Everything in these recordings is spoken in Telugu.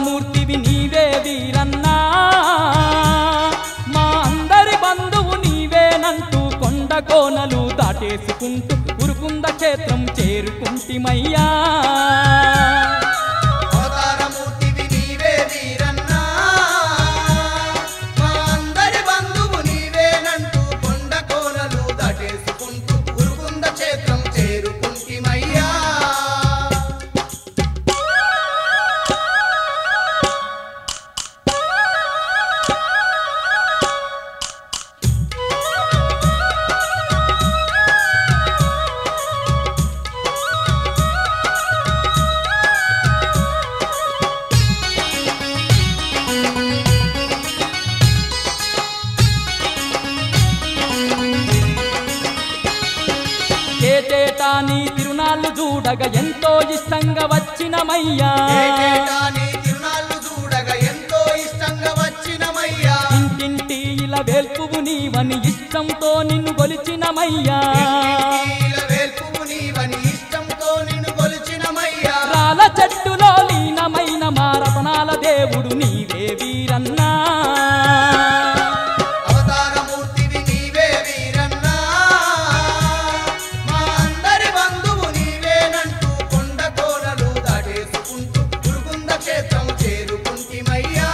అవతారమూర్తివి నీవే వీరన్నా మా అందరి బంధువు నీవేనంటూ కొండ కోనలు దాటేసుకుంటూ ఉరుకుంద క్షేత్రం చేరుకుంటిమయ్యా అవతారమూర్తివి నీవే వీరన్నా మా అందరి బంధువు నీవేనంటూ కొండ కోనలు దాటేసుకుంటూ గురుకుంద క్షేత్రం చేరుకుంటిమయ్యా ఏటేటా నీ తిరునాళ్ళు చూడగా ఎంతో ఇష్టంగా వచ్చినమయ్యా ఏటేటా నీ తిరునాళ్ళు చూడగా ఎంతో ఇష్టంగా వచ్చినమయ్యా ఇంటింటి ఇలా వేల్పువు నీవని ఇష్టంతో నిన్ను కొలిచినమయ్యా ఇంటింటిల వేల్పువు నీవని ఇష్టంతో నిన్ను కొలిచినమయ్యా రాల చెట్టులో లీనమైన మా రతనాల దేవుడు నీవే వీరన్నా అవతారమూర్తివి నీవే వీరన్నా మా అందరి బంధువు నీవేనంటూ కొండ కోనలు దాటేసుకుంటూ గురుకుంద క్షేత్రం చేరుకుంటిమయ్యా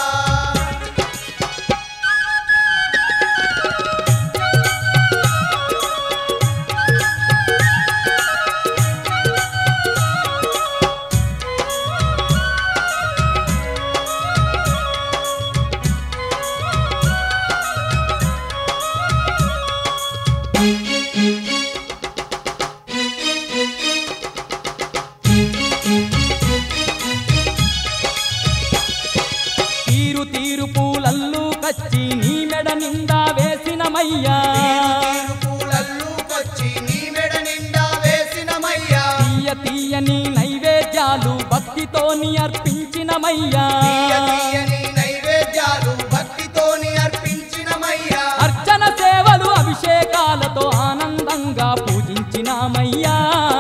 తీరు తీరు పూలల్లు కచ్చి నీ మెడ నిండా వేసినమయ్యా తీరు పూలల్లుకొచ్చి నీ మెడ నిండా వేసినమయ్యా తీయ తీయని నైవేద్యాలు భక్తితోని అర్పించినమయ్యా తీయ తీయని నైవేద్యాలు భక్తితోని అర్పించినమయ్యా అర్చన సేవలు అభిషేకాలతో ఆనందంగా పూజించినామయ్యా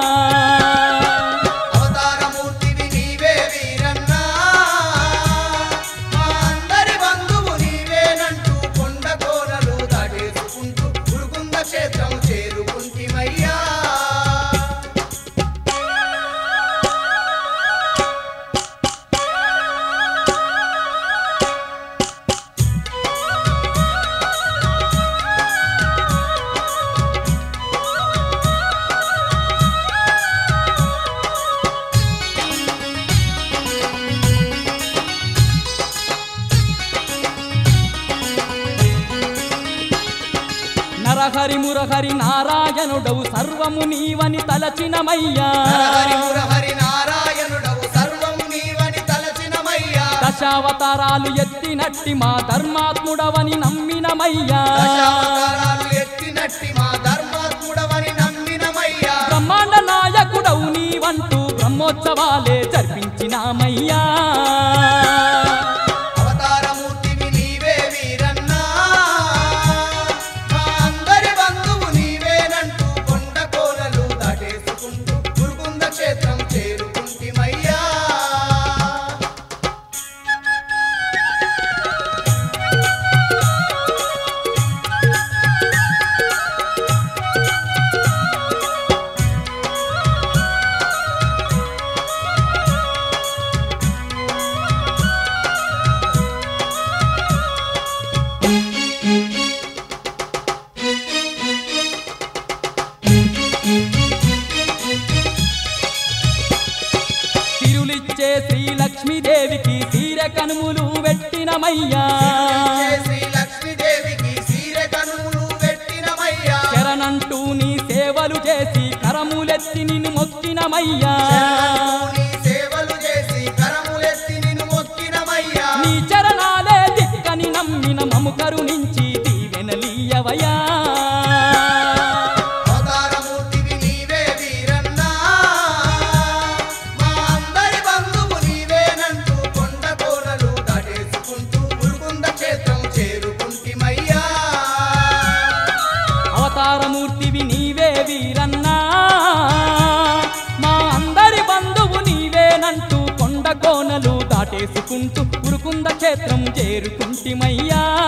అవతారమూర్తివి నీవే వీరన్నా మా అందరి బంధువు నీవేనంటూ కొండ కోనలు దాటేసుకుంటూ గురుకుంద క్షేత్రం చేరుకుంటిమయ్యా నరహరి మురహరి నారాయణుడవు సర్వము నీవని తలచినమయ్యా హరి మురహరి నారాయణుడవు సర్వము నీవని తలచినమయ్యా దశావతారాలు ఎత్తినట్టి మా ధర్మాత్ముడవని నమ్మినమయ్యా దశావతారాలు ఎత్తినట్టి మా ధర్మాత్ముడవని నమ్మినమయ్యా బ్రహ్మాండ నాయకుడవు నీవంటూ బ్రహ్మోత్సవాలే జరిపించినామయ్యా అవతారమూర్తివి నీవే వీరన్నా మా అందరి బంధువు నీవేనంటూ కొండ కోనలు దాటేసుకుంటూ గురుకుంద క్షేత్రం చేరుకుంటిమయ్యా తిరులిచ్చే శ్రీ లక్ష్మీదేవికి తీర కనుములు పెట్టినమయ్యా జయ శ్రీ లక్ష్మీదేవికి సీర కనుములు పెట్టినమయ్యా శరణంటూ నీ సేవలు చేసి కరములెత్తి నిన్ను మొక్కినమయ్యా నీ సేవలు చేసి కరములెత్తి నిన్ను మొక్కినమయ్యా నీ చరణాలే దిక్కని నమ్మిన మము కరుణించి దీవెనలీయవయా అవతారమూర్తివి నీవే వీరన్నా మా అందరి బంధువు నీవేనంటూ కొండ కోనలు దాటేసుకుంటూ గురుకుంద క్షేత్రం చేరుకుంటిమయ్యా అవతారమూర్తివి నీవే వీరన్నా మా అందరి బంధువు నీవేనంటూ కొండ కోనలు దాటి వాటేసుకుంటూ ఉరుకుంద క్షేత్రం చేరుకుంటిమయ్యా